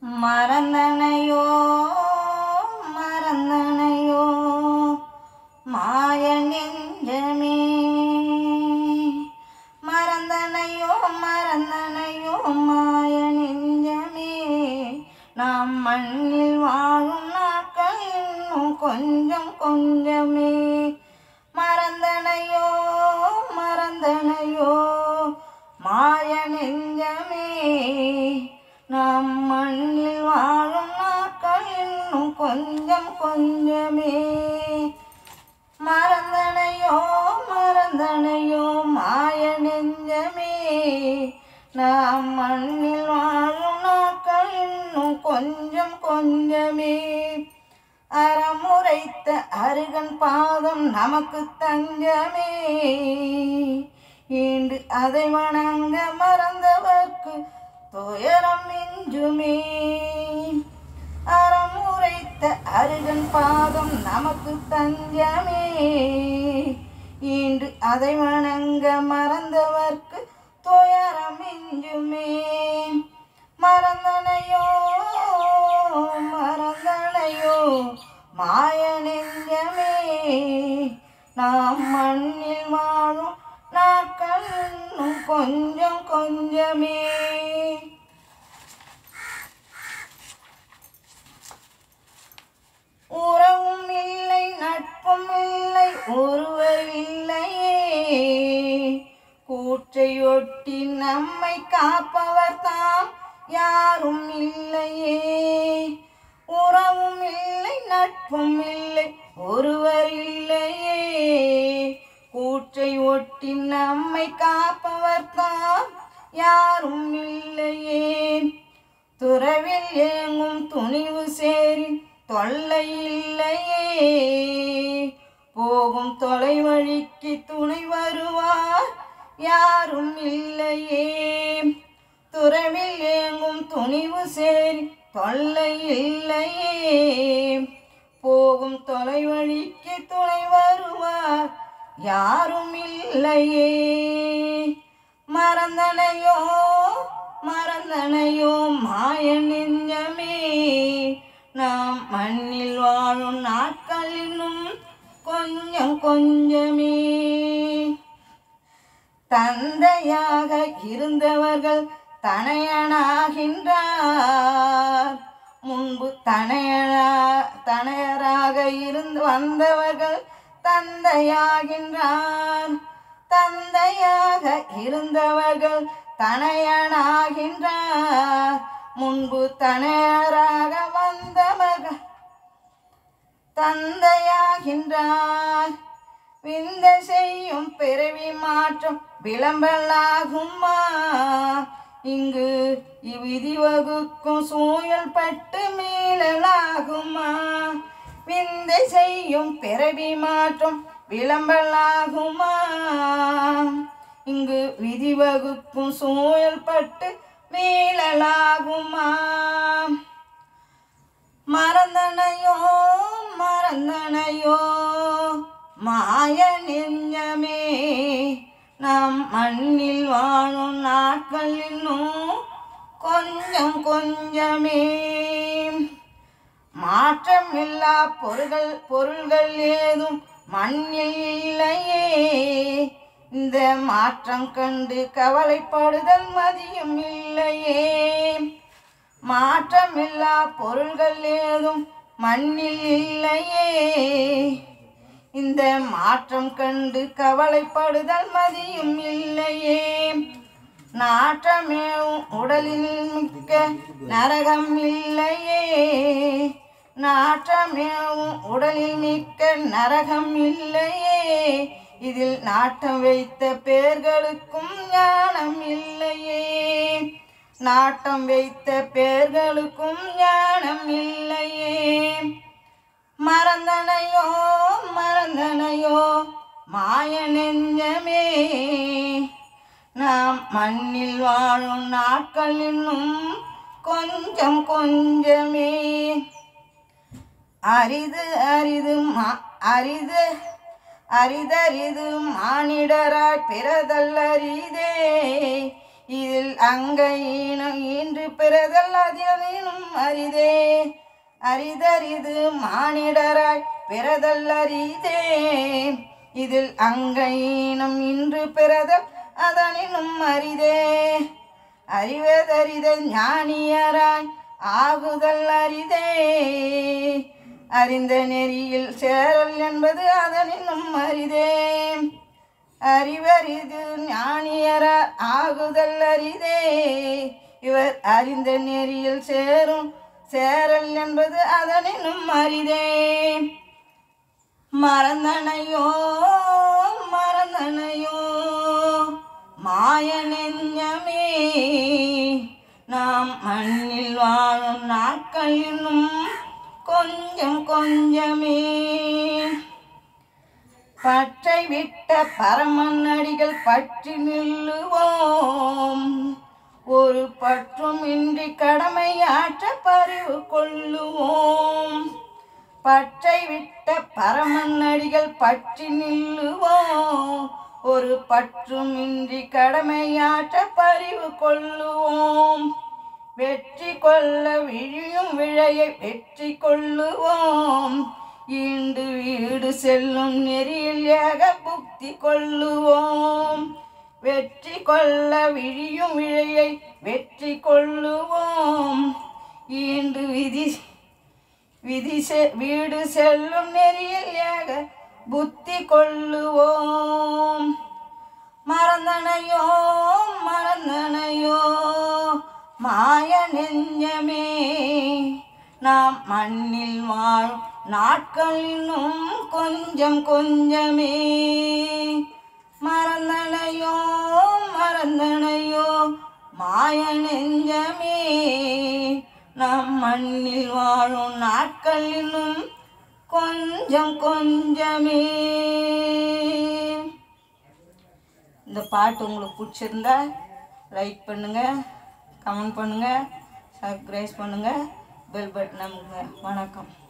மறந்தனையோ மறந்தனையோ மாய நெஞ்சமே மறந்தனையோ மறந்தனையோ மாய நெஞ்சமே நாம் மண்ணில் வாழும் நாட்கள் இன்னும் கொஞ்சம் கொஞ்சமே மறந்தனையோ மறந்தனையோ மாய நெஞ்சமே நாம் மண்ணில் வாழும் நாட்கள் இன்னும் கொஞ்சம் கொஞ்சமே மறந்தனையோ மறந்தனையோ மாய நெஞ்சமே நாம் மண்ணில் வாழும் நாட்கள் இன்னும் கொஞ்சம் கொஞ்சமே அறமுறைத்த அருகன் பாதம் நமக்கு தஞ்சமே ஈண்டு அதை வணங்க மறந்தவர்க்கு துயரம் மிஞ்சுமே அறமுறைத்த அருகன் பாதம் நமக்கு தஞ்சமே ஈண்டு அதை வணங்க மறந்தவர்க்கு துயரம் மிஞ்சுமே மறந்தனையோ மறந்தனையோ மாய நெஞ்சமே நாம் மண்ணில் வாழும் நாட்கள் இன்னும் கொஞ்சம் கொஞ்சமே உறவும் இல்லை நட்பும் இல்லை ஒருவர் இல்லையே கூற்றையொட்டி நம்மை காப்பவர் தாம் யாரும் இல்லையே உறவும் இல்லை நட்பும் இல்லை ஒருவர் இல்லையே கூற்றை ஒட்டி நம்மை காப்பவர் தாம் யாரும் இல்லையே துறவில் ஏங்கும் துணிவு சேரி தொல்லை இல்லையே போகும் தொலைவழிக்கு துணை வருவார் யாரும் இல்லையே துறவில் ஏங்கும் துணிவு சேரி தொல்லை இல்லையே போகும் தொலைவழிக்கு துணை வருவார் யாரும் இல்லையே மறந்தனையோ மறந்தனையோ மாய நெஞ்சமே நாம் மண்ணில் வாழும் நாட்கள் இன்னும் கொஞ்சம் கொஞ்சமே தந்தையாக இருந்தவர்கள் தனையனாகின்றார் முன்பு தனையனா தனையராக இருந்து வந்தவர்கள் தந்தையாகின்றார் தந்தையாக இருந்தவர்கள் தனையனாகின்றார் முன்பு தனையராக வந்தவர்கள் தந்தையாகின்றார் விந்த செய்யும் பிறவி மாற்றம் விளம்பலாகுமா இங்கு இவ்விதி வகுக்கும் சூழல் பட்டு மீளலாகுமா விந்தை செய்யும் பிறவி மாற்றம் விளம்பலாகுமா இங்கு விதி வகுக்கும் சூழல் பட்டு மீளலாகுமா மறந்தனையோ மறந்தனையோ மாய நெஞ்சமே நாம் மண்ணில் வாழும் நாட்கள் இன்னும் கொஞ்சம் கொஞ்சமே மாற்றம் இல்லா பொருள்கள் பொருள்கள் ஏதும் மண்ணில் இல்லையே இந்த மாற்றம் கண்டு கவலைப்படுதல் மதியம் இல்லையே மாற்றமில்லா பொருள்கள் ஏதும் மண்ணில் இல்லையே இந்த மாற்றம் கண்டு கவலைப்படுதல் மதியும் இல்லையே நாற்றமேவும் உடலில் மிக்க நரகம் இல்லையே நாற்றமேவும் உடலில் மிக்க நரகம் இல்லையே இதில் நாட்டம் வைத்த பேர்களுக்கும் ஞானம் இல்லையே நாட்டம் வைத்த பேர்களுக்கும் ஞானம் இல்லையே மறந்தனையோ மறந்தனையோ மாய நெஞ்சமே நாம் மண்ணில் வாழும் நாட்கள் இன்னும் கொஞ்சம் கொஞ்சமே அரிது அரிது மா அரிது அரிதரிது மானிடராய் பிறதல் அரிதே இதில் அங்கையினம் இன்று பிறதல் அதிலும் அரிதே அரிதரிது மானிடராய் பிறதல் அரிதே இதில் அங்கையினம் இன்று பிறதல் அதனினும் அரிதே அறிவதறித ஞானியராய் ஆகுதல் அரிதே அறிந்த நெறியில் சேரல் என்பது அதனினும் அரிதே அறிவரிது ஞானியர ஆகுதல் அரிதே இவர் அறிந்த நெறியில் சேரும் சேரல் என்பது அதனினும் அரிதே மறந்தனையோ மறந்தனையோ மாய நெஞ்சமே நாம் மண்ணில் வாழும் நாட்கள் இன்னும் கொஞ்சம் கொஞ்சமே பற்றை விட்ட பரமன் அடிகள் பற்றி நில்லுவோம் ஒரு பற்றும் இன்றி கடமை ஆற்ற பறிவு கொள்ளுவோம் பற்றை விட்ட பரமன் அடிகள் பற்றி நில்லுவோம் ஒரு பற்றும் இன்றி கடமையாற்ற பறிவு கொள்ளுவோம் வெற்றி கொள்ள விழியும் விழையை வெற்றி கொள்ளுவோம் ஈண்டு வீடு செல்லும் நெறியில் ஏக புக்தி கொள்ளுவோம் வெற்றி கொள்ள விழியும் விழையை வெற்றி கொள்ளுவோம் ஈண்டு விதி விதி செ- வீடு செல்லும் நெறியில் ஏக புத்தி கொள்ளுவோம் மறந்தனையோ மறந்தனையோ மாய நெஞ்சமே நாம் மண்ணில் வாழும் நாட்கள் இன்னும் கொஞ்சம் கொஞ்சமே மறந்தனையோ மறந்தனையோ மாய நெஞ்சமே நம் மண்ணில் வாழும் நாட்கள் இன்னும் கொஞ்சம் கொஞ்சமே இந்த பாட்டு உங்களுக்கு பிடிச்சிருந்தா லைக் பண்ணுங்கள் கமெண்ட் பண்ணுங்கள் சப்ஸ்கிரைப் பண்ணுங்கள் பெல் பட்டன் அமுக்குங்க வணக்கம்